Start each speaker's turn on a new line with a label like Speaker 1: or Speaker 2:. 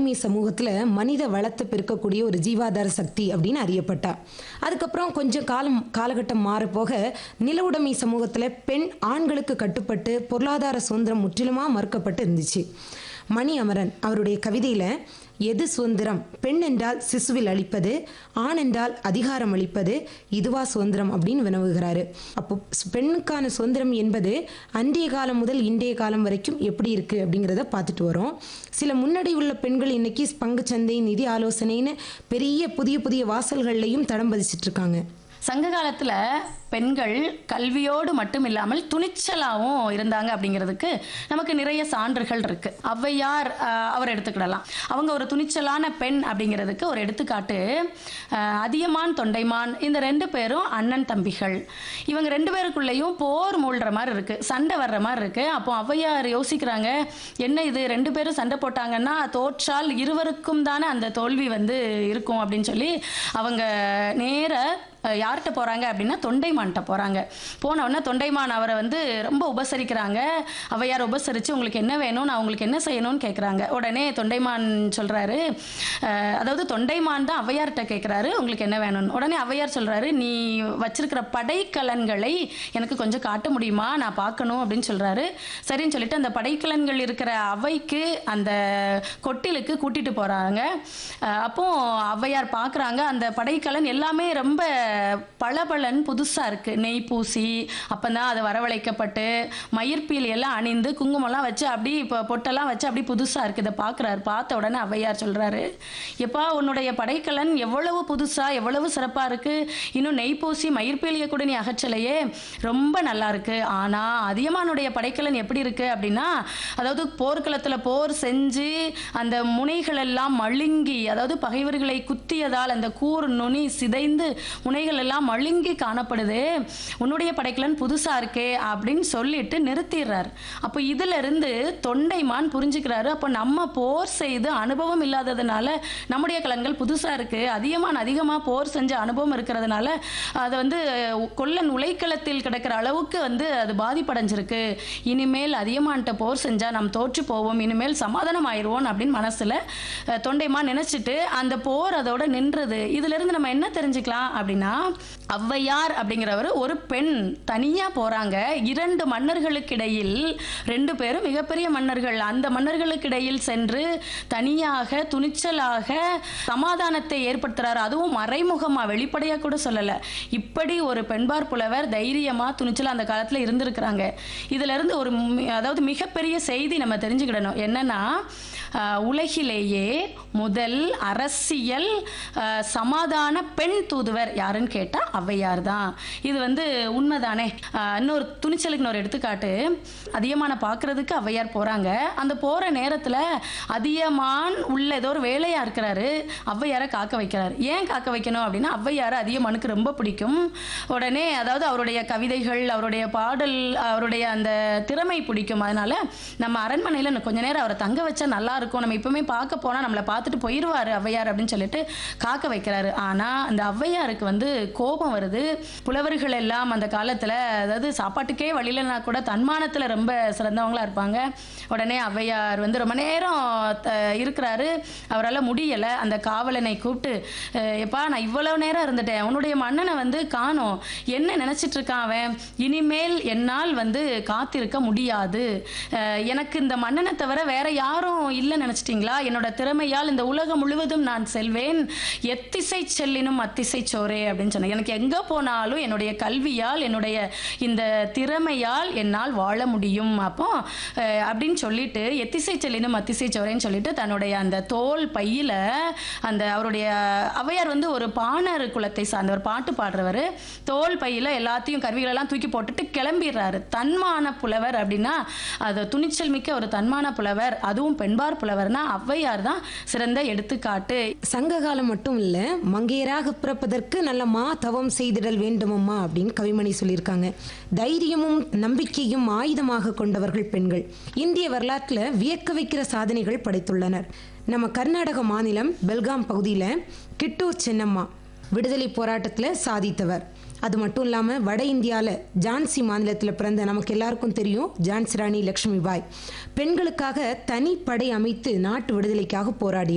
Speaker 1: நிலவுடைமை சமூகத்தில் மனித வளத்தை பெருக்கக்கூடிய ஒரு ஜீவாதார சக்தி அப்படின்னு அறியப்பட்டா அதுக்கப்புறம் கொஞ்சம் காலம் காலகட்டம் மாறப்போக நிலவுடைமை சமூகத்தில் பெண் ஆண்களுக்கு கட்டுப்பட்டு பொருளாதார சுதந்திரம் முற்றிலுமாக மறுக்கப்பட்டு இருந்துச்சு மணி அமரன் அவருடைய கவிதையில் எது சுதந்திரம் பெண் என்றால் சிசுவில் அளிப்பது ஆண் என்றால் அதிகாரம் அளிப்பது இதுவா சுதந்திரம் அப்படின்னு வினவுகிறாரு அப்போ ஸ்- பெண்ணுக்கான சுதந்திரம் என்பது அன்றைய காலம் முதல் இன்றைய காலம் வரைக்கும் எப்படி இருக்குது அப்படிங்கிறத பார்த்துட்டு வரோம் சில முன்னாடி உள்ள பெண்கள் இன்னைக்கு பங்குச்சந்தை நிதி ஆலோசனைன்னு பெரிய புதிய புதிய வாசல்கள்லையும் தடம் பதிச்சிட்டு இருக்காங்க
Speaker 2: சங்க காலத்துல பெண்கள் கல்வியோடு மட்டும் இல்லாமல் துணிச்சலாகவும் இருந்தாங்க அப்படிங்கிறதுக்கு நமக்கு நிறைய சான்றுகள் இருக்கு ஔவையார் ஆஹ், அவர் எடுத்துக்கிடலாம் அவங்க ஒரு துணிச்சலான பெண் அப்படிங்கிறதுக்கு ஒரு எடுத்துக்காட்டு ஆஹ், அதியமான் தொண்டைமான் இந்த ரெண்டு பேரும் அண்ணன் தம்பிகள் இவங்க ரெண்டு பேருக்குள்ளேயும் போர் மூழ்கிற மாதிரி இருக்கு சண்டை வர்ற மாதிரி இருக்கு அப்போ ஔவையார் யோசிக்கிறாங்க என்ன இது ரெண்டு பேரும் சண்டை போட்டாங்கன்னா தோற்றால் இருவருக்கும் தானே அந்த தோல்வி வந்து இருக்கும் அப்படின்னு சொல்லி அவங்க நேர அஹ், யார்கிட்ட போறாங்க அப்படின்னா தொண்டைமான்கிட்ட போறாங்க போன உடனே தொண்டைமான் அவரை வந்து ரொம்ப உபசரிக்கிறாங்க அவையார் உபசரிச்சு உங்களுக்கு என்ன வேணும் நான் உங்களுக்கு என்ன செய்யணும்னு கேட்குறாங்க உடனே தொண்டைமான் சொல்றாரு அஹ், அதாவது தொண்டைமான் தான் அவையார்கிட்ட கேட்குறாரு உங்களுக்கு என்ன வேணும்னு உடனே அவையார் சொல்றாரு நீ வச்சிருக்கிற படைக்கலன்களை எனக்கு கொஞ்சம் காட்ட முடியுமா நான் பார்க்கணும் அப்படின்னு சொல்றாரு சரின்னு சொல்லிட்டு அந்த படைக்கலன்கள் இருக்கிற அவைக்கு அந்த கொட்டிலுக்கு கூட்டிட்டு போறாங்க அஹ், அப்போ ஔவையார் பார்க்குறாங்க அந்த படைக்கலன் எல்லாமே ரொம்ப பளபளன்னு புதுசா இருக்கு நெய் பூசி அப்பதான் அது வரவழைக்கப்பட்டு மயிர்பீலி எல்லாம் அணிந்து குங்குமம்லாம் வச்சு அப்படி இப்போ பொட்டெல்லாம் வச்சு அப்படி புதுசா இருக்கு இதை பார்க்குறாரு பார்த்த உடனே ஔவையார் சொல்றாரு எப்பா உன்னுடைய படைக்கலன் எவ்வளவு புதுசா எவ்வளவு சிறப்பா இருக்கு இன்னும் நெய் பூசி மயிர்பீலியை கூட நீ அகற்றலையே ரொம்ப நல்லா இருக்கு ஆனா அதியமானுடைய படைக்கலன் எப்படி இருக்கு அப்படின்னா அதாவது போர்க்களத்துல போர் செஞ்சு அந்த முனைகள் எல்லாம் மழுங்கி அதாவது பகைவர்களை குத்தியதால் அந்த கூர் நுனி சிதைந்து முனைகள் எல்லாம் மழுங்கி காணப்படுது உன்னுடைய படைக்கலன் புதுசா இருக்கே அப்படின்னு சொல்லிட்டு நிறுத்திடுறாரு அப்போ இதுல இருந்து தொண்டைமான் புரிஞ்சுக்கிறாரு அப்போ நம்ம போர் செய்து அனுபவம் இல்லாததுனால நம்முடைய கலன்கள் புதுசா இருக்கு அதிகமான அதிகமா போர் செஞ்ச அனுபவம் இருக்கிறதுனால அது வந்து கொல்லன் உலைக்களத்தில் கிடக்கிற அளவுக்கு வந்து அது பாதிப்படைஞ்சிருக்கு இனிமேல் அதிகமான்ட்ட போர் செஞ்சா நாம் தோற்று போவோம் இனிமேல் சமாதானம் ஆயிடுவோம் அப்படின்னு மனசுல அஹ், தொண்டைமான் நினைச்சிட்டு அந்த போர் அதோட நின்றது இதுல இருந்து நம்ம என்ன தெரிஞ்சுக்கலாம் அப்படின்னா ஔவையார் அப்படிங்கிறவர் ஒரு பெண் தனியா போறாங்க இரண்டு மன்னர்களுக்கு இடையில் ரெண்டு பேரும் மிகப்பெரிய மன்னர்கள் அந்த மன்னர்களுக்கு இடையில் சென்று தனியாக துணிச்சலாக சமாதானத்தை ஏற்படுத்துறாரு அதுவும் மறைமுகமா வெளிப்படையா கூட சொல்லல இப்படி ஒரு பெண்பார் புலவர் தைரியமா துணிச்சலா அந்த காலத்துல இருந்திருக்கிறாங்க இதுல இருந்து ஒரு மி- அதாவது மிகப்பெரிய செய்தி நம்ம தெரிஞ்சுக்கிடணும் என்னன்னா ஆஹ், உலகிலேயே முதல் அரசியல் ஆஹ், சமாதான பெண் தூதுவர் யாருன்னு கேட்டா ஔவையார் தான் இது வந்து உண்மைதானே ஆஹ், இன்னொரு துணிச்சலுக்கு இன்னொரு எடுத்துக்காட்டு அதியமான பார்க்கறதுக்கு ஔவையார் போறாங்க அந்த போற நேரத்துல அதியமான் உள்ள ஏதோ ஒரு வேலையா இருக்கிறாரு ஔவையாரை காக்க வைக்கிறாரு ஏன் காக்க வைக்கணும் அப்படின்னா ஔவையார் அதியமானுக்கு ரொம்ப பிடிக்கும் உடனே அதாவது அவருடைய கவிதைகள் அவருடைய பாடல் அவருடைய அந்த திறமை பிடிக்கும் அதனால நம்ம அரண்மனையில் இன்னும் கொஞ்ச நேரம் அவரை தங்க வச்சா நல்லா இருக்கும் நம்ம இப்பவுமே பார்க்க போனா நம்மளை பார்த்துட்டு போயிடுவாரு ஔவையார் அப்படின்னு சொல்லிட்டு காக்க வைக்கிறாரு ஆனா அந்த ஔவையாருக்கு வந்து கோபம் வருது புலவர்கள் எல்லாம் அந்த காலத்துல அதாவது சாப்பாட்டுக்கே வழியிலனா கூட தன்மானத்துல ரொம்ப சிறந்தவங்களா இருப்பாங்க உடனே ஔவையார் வந்து ரொம்ப நேரம் த- இருக்கிறாரு அவரால் முடியல அந்த காவலனை கூப்பிட்டு "அஹ், எப்பா நான் இவ்வளவு நேரம் இருந்துட்டேன் உன்னுடைய மன்னனை வந்து காணோம் என்ன நினைச்சிட்டு இருக்கான் அவன் இனிமேல் என்னால் வந்து காத்திருக்க முடியாது அஹ், எனக்கு இந்த மன்னனை தவிர வேற யாரும் இல்லை நினைச்சிட்டீங்களா என்னோட திறமையால் இந்த உலகம் முழுவதும் நான் செல்வேன் எத்திசை செல்லினும் அத்திசை சோரே அப்படின்னு சொன்னேன் எனக்கு எங்க போனாலும் என்னுடைய கல்வியால் என்னுடைய இந்த திறமையால் என்னால் வாழ முடியும் அப்போ அஹ், அப்படின்னு சொல்லிட்டு எத்திசை செல்லினும் அத்திசை சோரேன்னு சொல்லிட்டு தன்னுடைய அந்த தோல் பையில அந்த அவருடைய ஔவையார் வந்து ஒரு பாணர் குலத்தை சார்ந்தவர் பாட்டு பாடுறவர் தோல் பையில எல்லாத்தையும் கருவிகளெல்லாம் தூக்கி போட்டுட்டு கிளம்பிடுறாரு தன்மான புலவர் அப்படின்னா அது துணிச்சல் மிக்க ஒரு தன்மான புலவர் அதுவும் பெண்பார் புலவர்னா ஔவையார் தான் சிறந்த எடுத்துக்காட்டு
Speaker 1: சங்க காலம் மட்டும் இல்ல மங்கையராக பிறப்பதற்கு நல்ல மா தவம் செய்திடல் வேண்டுமம்மா அப்படின்னு கவிமணி சொல்லியிருக்காங்க தைரியமும் நம்பிக்கையும் ஆயுதமாக கொண்டவர்கள் பெண்கள் இந்திய வரலாற்றுல வியக்க வைக்கிற சாதனைகள் படைத்துள்ளனர் நம்ம கர்நாடக மாநிலம் பெல்காம் பகுதியில் கிட்டூர் சென்னம்மா விடுதலை போராட்டத்தில் சாதித்தவர் அது மட்டும் இல்லாமல் வட இந்தியாவில் ஜான்சி மாநிலத்தில் பிறந்த நமக்கு எல்லாருக்கும் தெரியும் ஜான்சி ராணி லக்ஷ்மிபாய் பெண்களுக்காக தனி படை அமைத்து நாட்டு விடுதலைக்காக போராடி